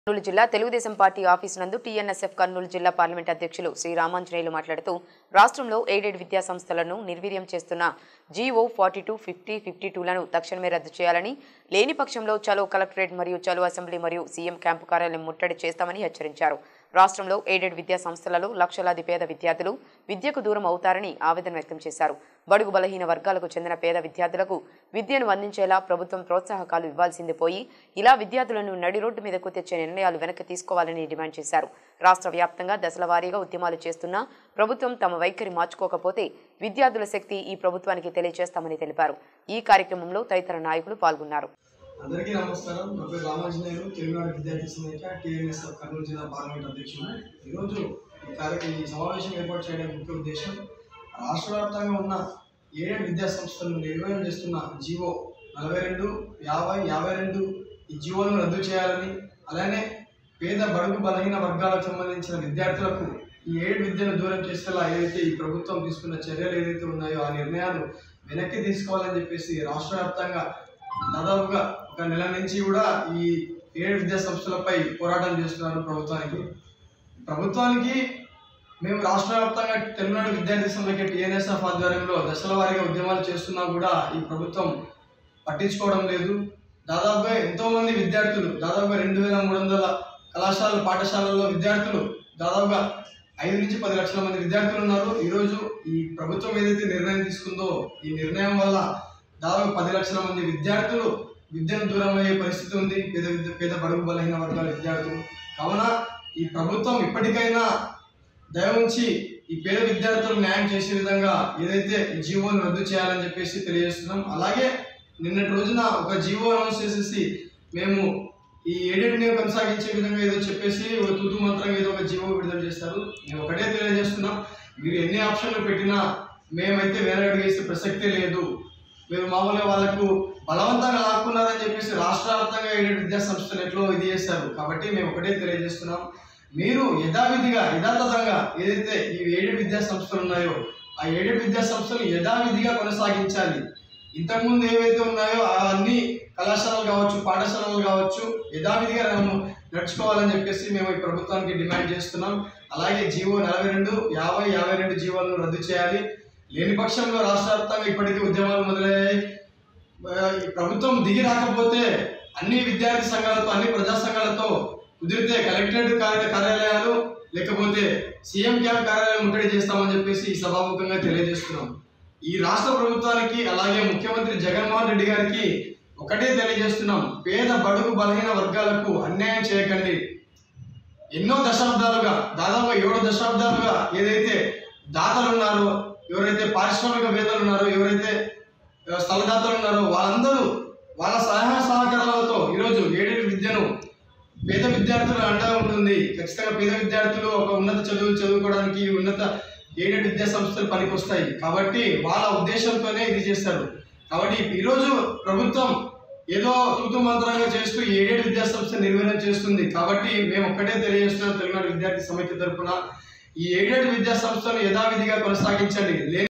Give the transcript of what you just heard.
కర్నూలు జిల్లా Telugu Desam party office నందు TNSF Kurnool జిల్లా పార్లమెంట్ అధ్యక్షులు శ్రీ రామాంజనేయులు మాట్లాడుతూ రాష్ట్రంలో ఎయిడెడ్ విద్యా సంస్థలను నిర్వీర్యం చేస్తున్న GO forty two fifty fifty టూలను తక్షణమే రద్దు చేయాలని లేని పక్షంలో చలో కలెక్టరేట్ మరియు చలో అసెంబ్లీ మరియు సీఎం క్యాంపు కార్యాలయం ముట్టడి చేస్తామని హెచ్చరించారు రాష్ట్రంలో ఎయిడెడ్ విద్యా సంస్థలలో లక్షలాది పేద విద్యార్థులు విద్యకు దూరం అవుతారని ఆవేదన వ్యక్తం చేశారు బడుగు బలహీన వర్గాలకు చెందిన పేద విద్యార్థులకు విద్యను అందించేలా ప్రభుత్వం ప్రోత్సాహకాలు ఇవ్వాల్సింది పోయి ఇలా విద్యార్థులను నడి రోడ్డు మీదకు తెచ్చే నిర్ణయాలు వెనక్కి తీసుకోవాలని డిమాండ్ చేశారు రాష్ట్ర వ్యాప్తంగా దశల వారీగా ఉద్యమాలు చేస్తున్నా ప్రభుత్వం తమ వైఖరి మార్చుకోకపోతే విద్యార్థుల శక్తి ఈ ప్రభుత్వానికి తెలియజేస్తామని తెలిపారు ఈ కార్యక్రమంలో తదితర నాయకులు పాల్గొన్నారు అందరికీ నమస్కారం నా పేరు రామాంజనేయులు తెలుగునాడు విద్యార్థి సమైక్య టీఎన్ఎస్ కర్నూలు జిల్లా పార్లమెంట్ అధ్యక్షుడు ఈరోజు ఈ కార్యక్రమం ఈ సమావేశం ఏర్పాటు చేయడానికి ముఖ్య ఉద్దేశం రాష్ట్ర వ్యాప్తంగా ఉన్న ఏడేడు విద్యా సంస్థలను నిర్వహణ చేస్తున్న జీవో నలభై రెండు యాభై యాభై రెండు ఈ జీవోలను రద్దు చేయాలని అలానే పేద బడుగు బలహీన వర్గాలకు సంబంధించిన విద్యార్థులకు ఈ ఏడు విద్యను దూరం చేసేలా ఏదైతే ఈ ప్రభుత్వం తీసుకున్న చర్యలు ఏదైతే ఉన్నాయో ఆ నిర్ణయాలు వెనక్కి తీసుకోవాలని చెప్పేసి రాష్ట్ర వ్యాప్తంగా దాదాపుగా ఒక నెల నుంచి కూడా ఈ ఏడు విద్యా సంస్థలపై పోరాటం చేస్తున్నారు ప్రభుత్వానికి ప్రభుత్వానికి మేము రాష్ట్ర వ్యాప్తంగా తెలుగునాడు విద్యార్థి సమైక్య టీఎన్ఎస్ఎఫ్ ఆధ్వర్యంలో దశల వారీగా ఉద్యమాలు చేస్తున్నా కూడా ఈ ప్రభుత్వం పట్టించుకోవడం లేదు దాదాపుగా ఎంతో మంది విద్యార్థులు దాదాపుగా రెండు వేల మూడు వందల కళాశాల పాఠశాలల్లో విద్యార్థులు దాదాపుగా ఐదు నుంచి పది లక్షల మంది విద్యార్థులు ఉన్నారు ఈరోజు ఈ ప్రభుత్వం ఏదైతే నిర్ణయం తీసుకుందో ఈ నిర్ణయం వల్ల దాదాపు పది లక్షల మంది విద్యార్థులు విద్యను దూరం అయ్యే పరిస్థితి ఉంది పేద విద్య పేద బడుగు బలహీన వర్గాల విద్యార్థులు కావున ఈ ప్రభుత్వం ఇప్పటికైనా దయ ఉంచి ఈ పేద విద్యార్థులకు న్యాయం చేసే విధంగా ఏదైతే ఈ జీవోను రద్దు చేయాలని చెప్పేసి తెలియజేస్తున్నాం అలాగే నిన్నటి రోజున ఒక జీవో అనౌన్స్ చేసేసి మేము ఈ ఏడెడ్ని కొనసాగించే విధంగా ఏదో చెప్పేసి ఒక తూతు మంత్రంగా ఏదో ఒక జీవో విడుదల చేస్తారు మేము ఒకటే తెలియజేస్తున్నాం మీరు ఎన్ని ఆప్షన్లు పెట్టినా మేమైతే వేరే వేసే ప్రసక్తే లేదు మీరు మామూలుగా వాళ్ళకు బలవంతంగా లాక్కున్నారని చెప్పేసి రాష్ట్ర వ్యాప్తంగా ఏడు విద్యా సంస్థలు ఎట్లో ఇది చేస్తారు కాబట్టి మేము ఒకటే తెలియజేస్తున్నాం మీరు యథావిధిగా యథాతథంగా ఏదైతే ఈ ఏడు విద్యా సంస్థలు ఉన్నాయో ఆ ఏడు విద్యా సంస్థలు యథావిధిగా కొనసాగించాలి ఇంతకుముందు ఏవైతే ఉన్నాయో ఆ అన్ని కళాశాలలు కావచ్చు పాఠశాలలు కావచ్చు యథావిధిగా మేము నడుచుకోవాలని చెప్పేసి మేము ఈ ప్రభుత్వానికి డిమాండ్ చేస్తున్నాం అలాగే జీవో నలభై రెండు యాభై యాభై రెండు జీవోలను రద్దు చేయాలి లేని పక్షంలో రాష్ట్ర వ్యాప్తంగా ఇప్పటికీ ఉద్యమాలు మొదలయ్యాయి ఆ, ఈ ప్రభుత్వం దిగి రాకపోతే అన్ని విద్యార్థి సంఘాలతో అన్ని ప్రజా సంఘాలతో కుదిరితే కలెక్టరేట్ కార్య కార్యాలయాలు లేకపోతే సీఎం క్యాంప్ కార్యాలయం ముట్టడి చేస్తామని చెప్పేసి ఈ సభాముఖంగా తెలియజేస్తున్నాం ఈ రాష్ట్ర ప్రభుత్వానికి అలాగే ముఖ్యమంత్రి జగన్మోహన్ రెడ్డి గారికి ఒకటే తెలియజేస్తున్నాం పేద బడుగు బలహీన వర్గాలకు అన్యాయం చేయకండి ఎన్నో దశాబ్దాలుగా దాదాపు ఏడు దశాబ్దాలుగా ఏదైతే దాతలు ఉన్నారో ఎవరైతే పారిశ్రామికవేత్తలు ఉన్నారో ఎవరైతే ఆ, స్థలదాతలు ఉన్నారో వాళ్ళందరూ వాళ్ళ సహాయ సహకారాలతో ఈరోజు ఏడేడు విద్యను పేద విద్యార్థులు అండగా ఉంటుంది ఖచ్చితంగా పేద విద్యార్థులు ఒక ఉన్నత చదువులు చదువుకోవడానికి ఉన్నత ఏడేడు విద్యా సంస్థలు పనికొస్తాయి కాబట్టి వాళ్ళ ఉద్దేశంతోనే ఇది చేస్తారు కాబట్టి ఈరోజు ప్రభుత్వం ఏదో తూతు మంత్రంగా చేస్తూ ఈ ఏడేడు విద్యా సంస్థ నిర్వహణ చేస్తుంది కాబట్టి మేము ఒక్కటే తెలియజేస్తున్నాం తెలుగునాడు విద్యార్థి సమైక్య తరపున ఈ ఏడేడు విద్యా సంస్థను యథావిధిగా కొనసాగించండి లేని